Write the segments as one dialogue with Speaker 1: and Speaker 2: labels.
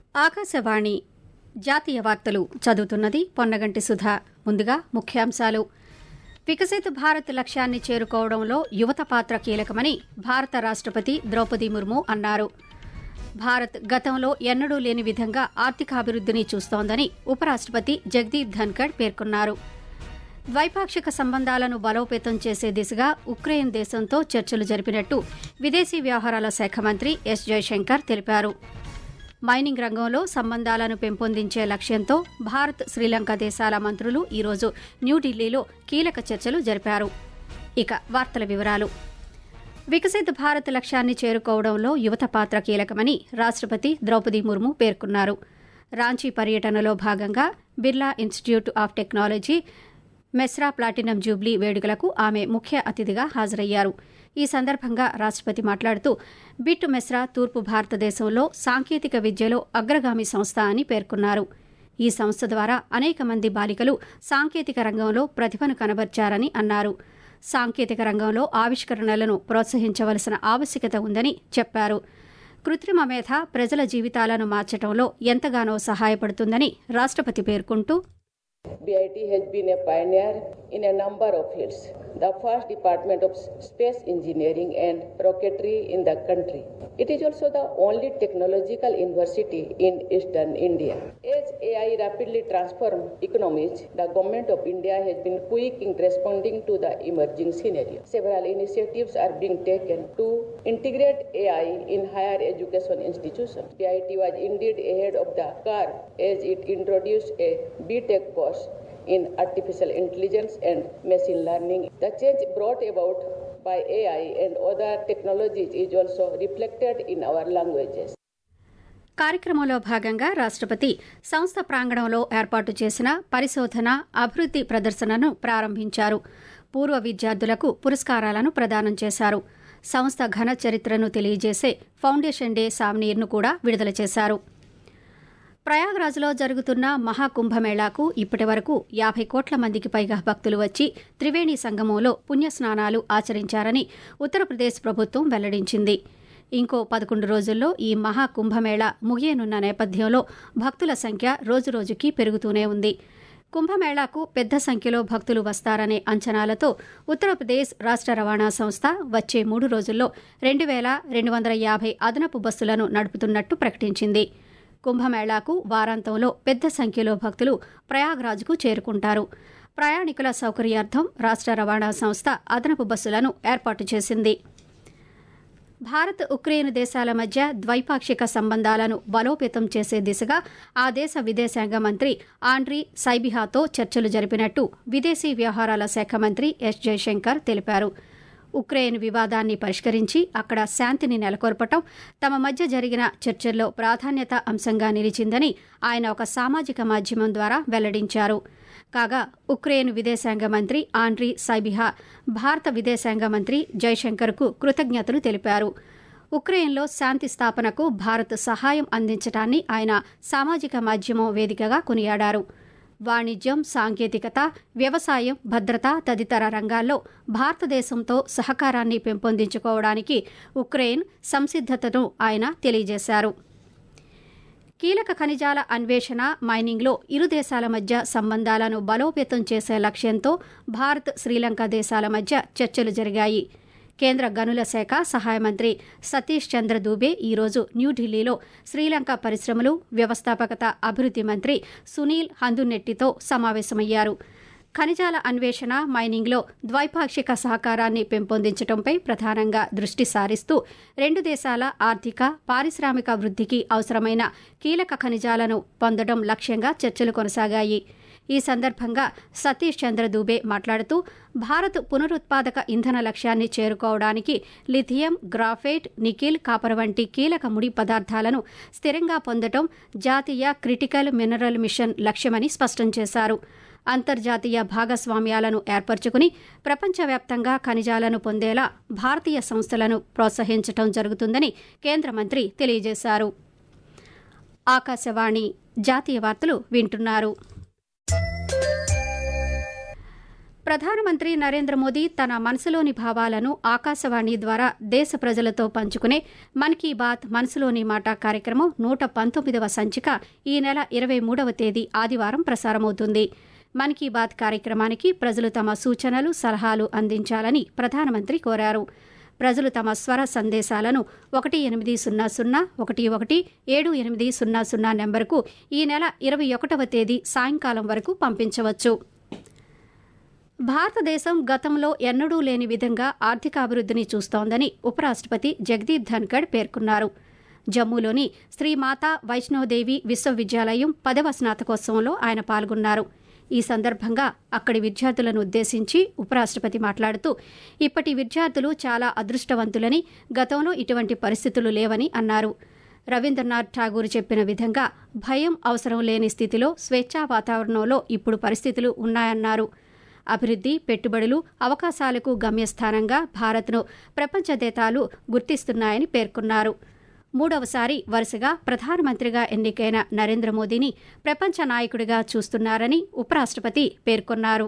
Speaker 1: ఆకాశవాణి జాతీయ వార్తలు చదువుతున్నది పొన్నగంటి సుధా ముందుగా ముఖ్యాంశాలు వికసిత్ భారత్ లక్ష్యాన్ని చేరుకోవడంలో యువత పాత్ర కీలకమని భారత రాష్టపతి ద్రౌపది ముర్ము అన్నారు భారత్ గతంలో ఎన్నడూ లేని విధంగా ఆర్థికాభివృద్ధిని చూస్తోందని ఉపరాష్టపతి జగదీప్ ధన్కడ్ పేర్కొన్నారు ద్వైపాక్షిక సంబంధాలను బలోపేతం చేసే దిశగా ఉక్రెయిన్ దేశంతో చర్చలు జరిపినట్టు విదేశీ వ్యవహారాల శాఖ మంత్రి ఎస్ జయశంకర్ తెలిపారు మైనింగ్ రంగంలో సంబంధాలను పెంపొందించే లక్ష్యంతో భారత్ శ్రీలంక దేశాల మంత్రులు ఈరోజు న్యూఢిల్లీలో కీలక చర్చలు జరిపారు ఇక వార్తల వివరాలు వికసిత్ భారత్ లక్ష్యాన్ని చేరుకోవడంలో యువత పాత్ర కీలకమని రాష్టపతి ద్రౌపది ముర్ము పేర్కొన్నారు రాంచీ పర్యటనలో భాగంగా Birla institute of technology Mesra platinum jubilee వేడుకలకు ఆమె ముఖ్య అతిథిగా హాజరయ్యారు ఈ సందర్భంగా రాష్టపతి మాట్లాడుతూ బిట్ మెస్రా తూర్పు భారతదేశంలో సాంకేతిక విద్యలో అగ్రగామి సంస్థ అని పేర్కొన్నారు ఈ సంస్థ ద్వారా అనేక మంది బాలికలు సాంకేతిక రంగంలో ప్రతిభను కనబర్చారని అన్నారు సాంకేతిక రంగంలో ఆవిష్కరణలను ప్రోత్సహించవలసిన ఆవశ్యకత ఉందని చెప్పారు కృత్రిమ మేధ ప్రజల జీవితాలను మార్చడంలో ఎంతగానో సహాయపడుతుందని రాష్టపతి పేర్కొంటూ
Speaker 2: BIT has been a pioneer in a number of fields. The first department of space engineering and rocketry in the country. It is also the only technological university in eastern India. As AI rapidly transforms economies, the government of India has been quick in responding to the emerging scenario. Several initiatives are being taken to integrate AI in higher education institutions. BIT was indeed ahead of the curve as it introduced a BTech course in artificial intelligence and machine learning. The change brought about by AI and other technologies is also reflected in our languages.
Speaker 1: కార్యక్రమంలో భాగంగా రాష్టపతి సంస్థ ప్రాంగణంలో ఏర్పాటు చేసిన పరిశోధన అభివృద్ది ప్రదర్శనను ప్రారంభించారు పూర్వ విద్యార్థులకు పురస్కారాలను ప్రదానం చేశారు సంస్థ ఘన చరిత్రను తెలియజేసే ఫౌండేషన్ డే సామ్నీర్ను కూడా విడుదల చేశారు ప్రయాగ్రాజ్లో జరుగుతున్న మహాకుంభమేళాకు ఇప్పటి వరకు యాభై కోట్ల మందికి పైగా భక్తులు వచ్చి త్రివేణి సంగమంలో పుణ్యస్నానాలు ఆచరించారని ఉత్తరప్రదేశ్ ప్రభుత్వం వెల్లడించింది ఇంకో పదకొండు రోజుల్లో ఈ మహాకుంభమేళా ముగియనున్న నేపథ్యంలో భక్తుల సంఖ్య రోజురోజుకి పెరుగుతూనే ఉంది కుంభమేళాకు పెద్ద సంఖ్యలో భక్తులు వస్తారనే అంచనాలతో ఉత్తరప్రదేశ్ రాష్ట రవాణా సంస్థ వచ్చే మూడు రోజుల్లో రెండు వేల రెండు వందల యాభై అదనపు బస్సులను నడుపుతున్నట్టు ప్రకటించింది కుంభమేళాకు వారాంతంలో పెద్ద సంఖ్యలో భక్తులు ప్రయాగ్రాజ్కు చేరుకుంటారు ప్రయాణికుల సౌకర్యార్థం రాష్ట రవాణా సంస్థ అదనపు బస్సులను ఏర్పాటు చేసింది భారత్ ఉక్రెయిన్ దేశాల మధ్య ద్వైపాక్షిక సంబంధాలను బలోపేతం చేసే దిశగా ఆ దేశ విదేశాంగ మంత్రి ఆండ్రీ సైబిహాతో చర్చలు జరిపినట్టు విదేశీ వ్యవహారాల శాఖ మంత్రి ఎస్ జయశంకర్ తెలిపారు ఉక్రెయిన్ వివాదాన్ని పరిష్కరించి అక్కడ శాంతిని నెలకొల్పటం తమ మధ్య జరిగిన చర్చల్లో ప్రాధాన్యత అంశంగా నిలిచిందని ఆయన ఒక సామాజిక మాధ్యమం ద్వారా వెల్లడించారు కాగా ఉక్రెయిన్ విదేశాంగ మంత్రి ఆండ్రీ సైబిహా భారత విదేశాంగ మంత్రి జైశంకర్కు కృతజ్ఞతలు తెలిపారు ఉక్రెయిన్లో శాంతి స్థాపనకు భారత్ సహాయం అందించడాన్ని ఆయన సామాజిక మాధ్యమం వేదికగా కొనియాడారు వాణిజ్యం సాంకేతికత వ్యవసాయం భద్రత తదితర రంగాల్లో భారతదేశంతో సహకారాన్ని పెంపొందించుకోవడానికి ఉక్రెయిన్ సంసిద్దతను ఆయన తెలియజేశారు కీలక ఖనిజాల అన్వేషణ మైనింగ్లో ఇరు దేశాల మధ్య సంబంధాలను బలోపేతం చేసే లక్ష్యంతో భారత్ శ్రీలంక దేశాల మధ్య చర్చలు జరిగాయి కేంద్ర గనుల శాఖ సహాయ మంత్రి సతీష్ చంద్ర దూబే ఈరోజు న్యూఢిల్లీలో శ్రీలంక పరిశ్రమలు వ్యవస్థాపకత అభివృద్ది మంత్రి సునీల్ హందునెట్టితో సమావేశమయ్యారు ఖనిజాల అన్వేషణ మైనింగ్లో ద్వైపాక్షిక సహకారాన్ని పెంపొందించడంపై ప్రధానంగా దృష్టి సారిస్తూ రెండు దేశాల ఆర్థిక పారిశ్రామిక వృద్ధికి అవసరమైన కీలక ఖనిజాలను పొందడం లక్ష్యంగా చర్చలు కొనసాగాయి ఈ సందర్భంగా సతీష్ చంద్ర దూబే మాట్లాడుతూ భారత్ పునరుత్పాదక ఇంధన లక్ష్యాన్ని చేరుకోవడానికి లిథియం గ్రాఫైట్ నికిల్ కాపర్ వంటి కీలక ముడి పదార్థాలను స్థిరంగా పొందడం జాతీయ క్రిటికల్ మినరల్ మిషన్ లక్ష్యమని స్పష్టం చేశారు అంతర్జాతీయ భాగస్వామ్యాలను ఏర్పరచుకుని ప్రపంచవ్యాప్తంగా ఖనిజాలను పొందేలా భారతీయ సంస్థలను ప్రోత్సహించడం జరుగుతుందని కేంద్ర మంత్రి తెలియజేశారు ఆకాశవాణి జాతీయ వార్తలు వింటున్నారు ప్రధానమంత్రి నరేంద్ర మోదీ తన మనసులోని భావాలను ఆకాశవాణి ద్వారా దేశ ప్రజలతో పంచుకునే మన్ కీ బాత్ మనసులోని మాట కార్యక్రమం నూట పంతొమ్మిదవ సంచిక ఈ నెల ఇరవై మూడవ తేదీ ఆదివారం ప్రసారమవుతుంది మన్ కీ బాత్ కార్యక్రమానికి ప్రజలు తమ సూచనలు సలహాలు అందించాలని ప్రధానమంత్రి కోరారు ప్రజలు తమ స్వర సందేశాలను ఒకటి ఎనిమిది సున్నా సున్నా ఒకటి ఒకటి ఏడు ఎనిమిది సున్నా సున్నా నెంబర్కు ఈ నెల ఇరవై ఒకటవ తేదీ సాయంకాలం వరకు పంపించవచ్చు భారతదేశం గతంలో ఎన్నడూ లేని విధంగా ఆర్థికాభివృద్ధిని చూస్తోందని ఉపరాష్టపతి జగదీప్ ధన్కడ్ పేర్కొన్నారు జమ్మూలోని శ్రీమాతా వైష్ణోదేవి విశ్వవిద్యాలయం పదవ స్నాతకోత్సవంలో ఆయన పాల్గొన్నారు ఈ సందర్భంగా అక్కడి విద్యార్థులను ఉద్దేశించి ఉపరాష్టపతి మాట్లాడుతూ ఇప్పటి విద్యార్థులు చాలా అదృష్టవంతులని గతంలో ఇటువంటి పరిస్థితులు లేవని అన్నారు రవీంద్రనాథ్ ఠాగూర్ చెప్పిన విధంగా భయం అవసరం లేని స్థితిలో స్వేచ్ఛా వాతావరణంలో ఇప్పుడు పరిస్థితులు ఉన్నాయన్నారు అభివృద్ది పెట్టుబడులు అవకాశాలకు గమ్యస్థానంగా భారత్ను ప్రపంచ దేశాలు గుర్తిస్తున్నాయని పేర్కొన్నారు మూడవసారి వరుసగా ప్రధానమంత్రిగా ఎన్నికైన నరేంద్ర మోదీని ప్రపంచ నాయకుడిగా చూస్తున్నారని ఉపరాష్టపతి పేర్కొన్నారు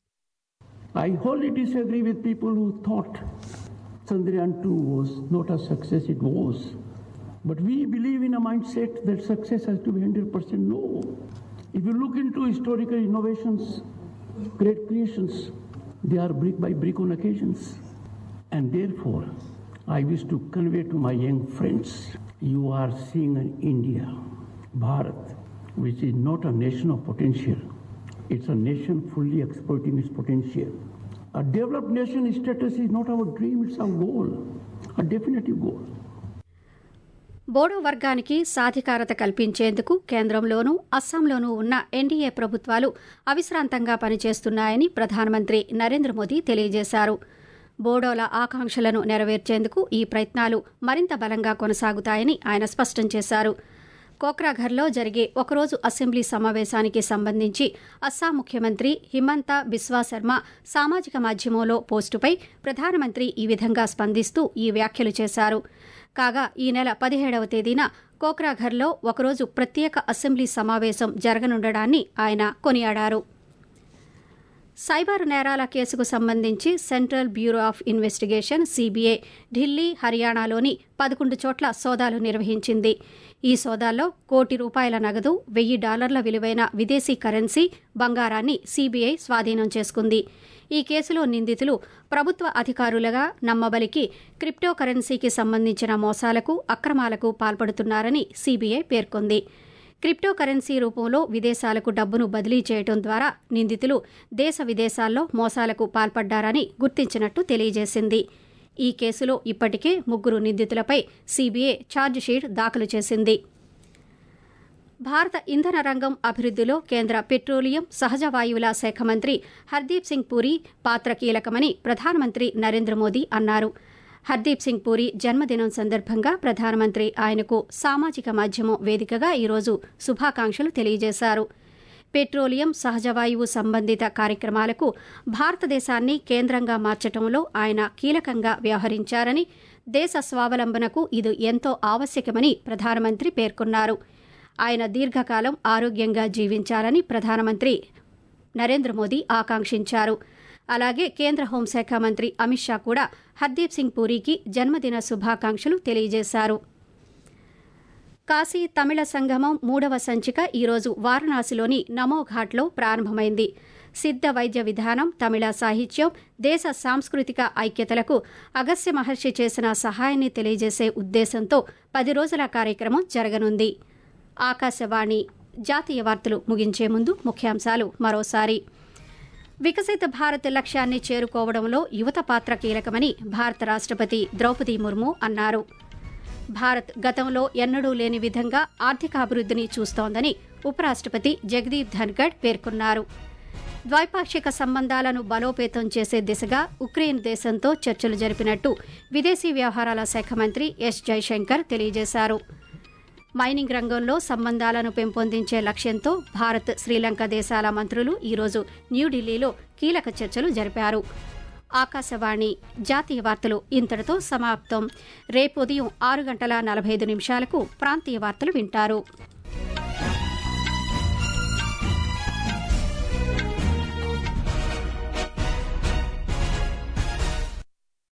Speaker 3: I wholly disagree with people who thought Chandrayaan 2 was not a success, it was. But we believe in a mindset that success has to be 100% no. If you look into historical innovations, great creations, they are brick by brick on occasions. And therefore, I wish to convey to my young friends, you are seeing an India, Bharat, which is not a nation of potential. It's a nation fully exploiting its potential. A developed nation status is not our dream, it's our goal, a definitive goal.
Speaker 1: Bodo వర్గానికి సాధికారత కల్పించేందుకు కేంద్రంలోనూ అస్సాంలోనూ ఉన్న NDA ప్రభుత్వాలు అవిశ్రాంతంగా పనిచేస్తున్నాయని ప్రధానమంత్రి నరేంద్ర మోదీ తెలియజేశారు బోడోల ఆకాంక్షలను నెరవేర్చేందుకు ఈ ప్రయత్నాలు మరింత బలంగా కొనసాగుతాయని ఆయన స్పష్టం చేశారు కోక్రాఘర్లో జరిగే ఒకరోజు అసెంబ్లీ సమావేశానికి సంబంధించి అస్సాం ముఖ్యమంత్రి హిమంత బిస్వా శర్మ సామాజిక మాధ్యమంలో పోస్టుపై ప్రధానమంత్రి ఈ విధంగా స్పందిస్తూ ఈ వ్యాఖ్యలు చేశారు కాగా ఈ నెల పదిహేడవ తేదీన కోక్రాఘర్లో ఒకరోజు ప్రత్యేక అసెంబ్లీ సమావేశం జరగనుండడాన్ని ఆయన కొనియాడారు సైబర్ నేరాల కేసుకు సంబంధించి central bureau of investigation CBI Delhi హర్యానాలోని పదకొండు చోట్ల సోదాలు నిర్వహించింది ఈ సోదాల్లో కోటి రూపాయల నగదు వెయ్యి డాలర్ల విలువైన విదేశీ కరెన్సీ బంగారాన్ని సీబీఐ స్వాధీనం చేసుకుంది ఈ కేసులో నిందితులు ప్రభుత్వ అధికారులుగా నమ్మబలికి క్రిప్టో కరెన్సీకి సంబంధించిన మోసాలకు అక్రమాలకు పాల్పడుతున్నారని సీబీఐ పేర్కొంది క్రిప్టో కరెన్సీ రూపంలో విదేశాలకు డబ్బును బదిలీ చేయడం ద్వారా నిందితులు దేశ విదేశాల్లో మోసాలకు పాల్పడ్డారని గుర్తించినట్టు తెలియజేసింది ఈ కేసులో ఇప్పటికే ముగ్గురు నిందితులపై సీబీఐ ఛార్జిషీట్ దాఖలు చేసింది భారత ఇంధన రంగం అభివృద్దిలో కేంద్ర పెట్రోలియం సహజ వాయువుల శాఖ మంత్రి హర్దీప్ సింగ్ పూరి పాత్ర కీలకమని ప్రధానమంత్రి నరేంద్ర మోదీ అన్నారు హర్దీప్ సింగ్ పూరి జన్మదినం సందర్భంగా ప్రధానమంత్రి ఆయనకు సామాజిక మాధ్యమం వేదికగా ఈరోజు శుభాకాంక్షలు తెలియజేశారు పెట్రోలియం సహజవాయువు సంబంధిత కార్యక్రమాలకు భారతదేశాన్ని కేంద్రంగా మార్చడంలో ఆయన కీలకంగా వ్యవహరించారని దేశ స్వావలంబనకు ఇది ఎంతో ఆవశ్యకమని ప్రధానమంత్రి పేర్కొన్నారు ఆయన దీర్ఘకాలం ఆరోగ్యంగా జీవించాలని ప్రధానమంత్రి నరేంద్ర మోదీ ఆకాంక్షించారు అలాగే కేంద్ర హోంశాఖ మంత్రి అమిత్ షా కూడా హర్దీప్ సింగ్ పూరికి జన్మదిన శుభాకాంక్షలు తెలియజేశారు కాశీ తమిళ సంగమం మూడవ సంచిక ఈరోజు వారణాసిలోని నమోఘాట్లో ప్రారంభమైంది సిద్ధ వైద్య విధానం తమిళ సాహిత్యం దేశ సాంస్కృతిక ఐక్యతలకు అగస్య మహర్షి చేసిన సహాయాన్ని తెలియజేసే ఉద్దేశంతో పది రోజుల కార్యక్రమం జరగనుంది ఆకాశవాణి జాతీయ వార్తలు ముగించే ముందు ముఖ్యాంశాలు మరోసారి వికసిత భారత్ లక్ష్యాన్ని చేరుకోవడంలో యువత పాత్ర కీలకమని భారత రాష్ట్రపతి ద్రౌపది ముర్ము అన్నారు భారత్ గతంలో ఎన్నడూ లేని విధంగా ఆర్థికాభివృద్ధిని చూస్తోందని ఉపరాష్ట్రపతి జగదీప్ ధన్కడ్ పేర్కొన్నారు ద్వైపాక్షిక సంబంధాలను బలోపేతం చేసే దిశగా ఉక్రెయిన్ దేశంతో చర్చలు జరిపినట్టు విదేశీ వ్యవహారాల శాఖ మంత్రి ఎస్ జైశంకర్ తెలియజేశారు మైనింగ్ రంగంలో సంబంధాలను పెంపొందించే లక్ష్యంతో భారత్ శ్రీలంక దేశాల మంత్రులు ఈరోజు న్యూఢిల్లీలో కీలక చర్చలు జరిపారు ఆకాశవాణి జాతీయ వార్తలు ఇంతటితో సమాప్తం రేపు ఉదయం ఆరు గంటల నలభై ఐదు నిమిషాలకు ప్రాంతీయ వార్తలు వింటారు